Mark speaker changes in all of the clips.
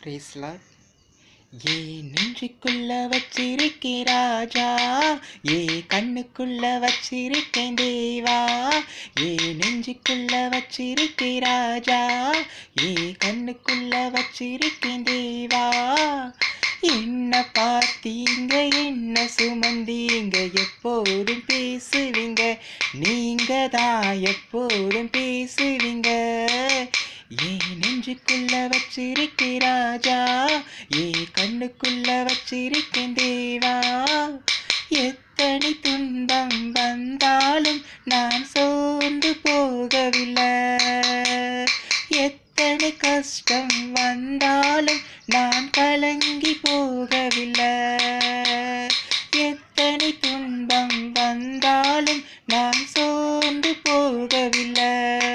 Speaker 1: பிரேஸ்லாட் ஏ நெஞ்சுக்குள்ள வச்சிருக்கே ராஜா ஏ கண்ணுக்குள்ள வச்சிருக்கேன் தேவா ஏ நெஞ்சுக்குள்ள வச்சிருக்கே ராஜா ஏ கண்ணுக்குள்ள வச்சிருக்கேன் தேவா என்ன பார்த்தீங்க என்ன சுமந்தீங்க எப்போதும் பேசுவீங்க நீங்க தான் எப்போதும் பேசுவீங்க ஏன் நெஞ்சுக்குள்ள வச்சிருக்கே ராஜா ஏ கண்ணுக்குள்ள வச்சிருக்கேன் தேவா எத்தனை துன்பம் வந்தாலும் நான் சோர்ந்து போகவில்லை எத்தனை கஷ்டம் வந்தாலும் நான் கலங்கி போகவில்லை எத்தனை துன்பம் வந்தாலும் நான் சோர்ந்து போகவில்லை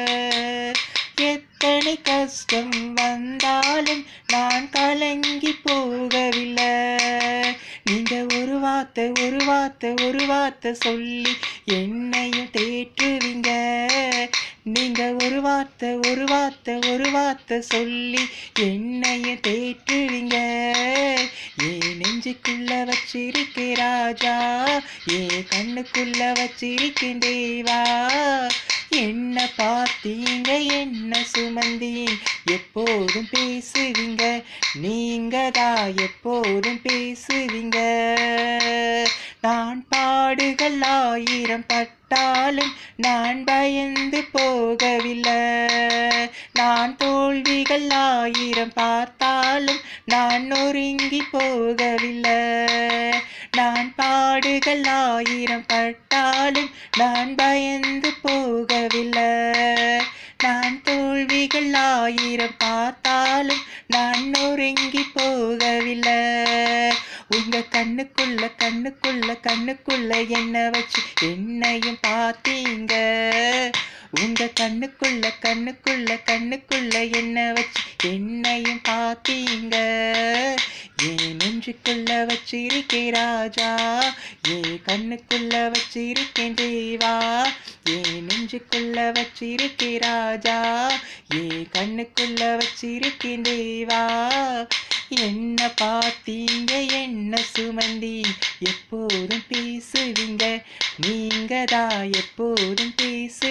Speaker 1: எத்தனை கஷ்டம் வந்தாலும் நான் கலங்கி போகவில்லை நீங்க ஒரு வார்த்தை ஒரு வார்த்தை ஒரு வார்த்தை சொல்லி என்னையும் தேற்றுவீங்க நீங்க ஒரு வார்த்தை ஒரு வார்த்தை ஒரு வார்த்தை சொல்லி என்னையும் தேற்றுவீங்க ஏ நெஞ்சுக்குள்ள வச்சிருக்கே ராஜா ஏ கண்ணுக்குள்ள வச்சிருக்கேன் தேவா என்ன பார்த்தீங்க என்ன சுமந்தீங்க எப்போதும் பேசுவீங்க நீங்க தான் எப்போதும் பேசுவீங்க நான் பாடுகள் ஆயிரம் பட்டாலும் நான் பயந்து போகவில்லை நான் தோல்விகள் ஆயிரம் பார்த்தாலும் நான் நொறுங்கி போகவில்லை நான் பாடுகள் ஆயிரம் பட்டாலும் நான் பயந்து போகவில்லை நான் தோல்விகள் ஆயிரம் பார்த்தாலும் நான் நொறுங்கி போகவில்லை உங்க கண்ணுக்குள்ள கண்ணுக்குள்ள கண்ணுக்குள்ள என்ன வச்சு என்னையும் பார்த்தீங்க உங்க கண்ணுக்குள்ள கண்ணுக்குள்ள கண்ணுக்குள்ள என்ன வச்சு என்னையும் பார்த்தீங்க ஏன் நெஞ்சுக்குள்ள வச்சிருக்கே ராஜா ஏ கண்ணுக்குள்ள வச்சிருக்கேன் தேவா ஏ நெஞ்சுக்குள்ள வச்சிருக்கே ராஜா ஏ கண்ணுக்குள்ள வச்சிருக்கேன் தேவா என்ன பார்த்தீங்க என்ன சுமந்தீங்க எப்போதும் பேசுவீங்க நீங்க தான் எப்போதும் பேசு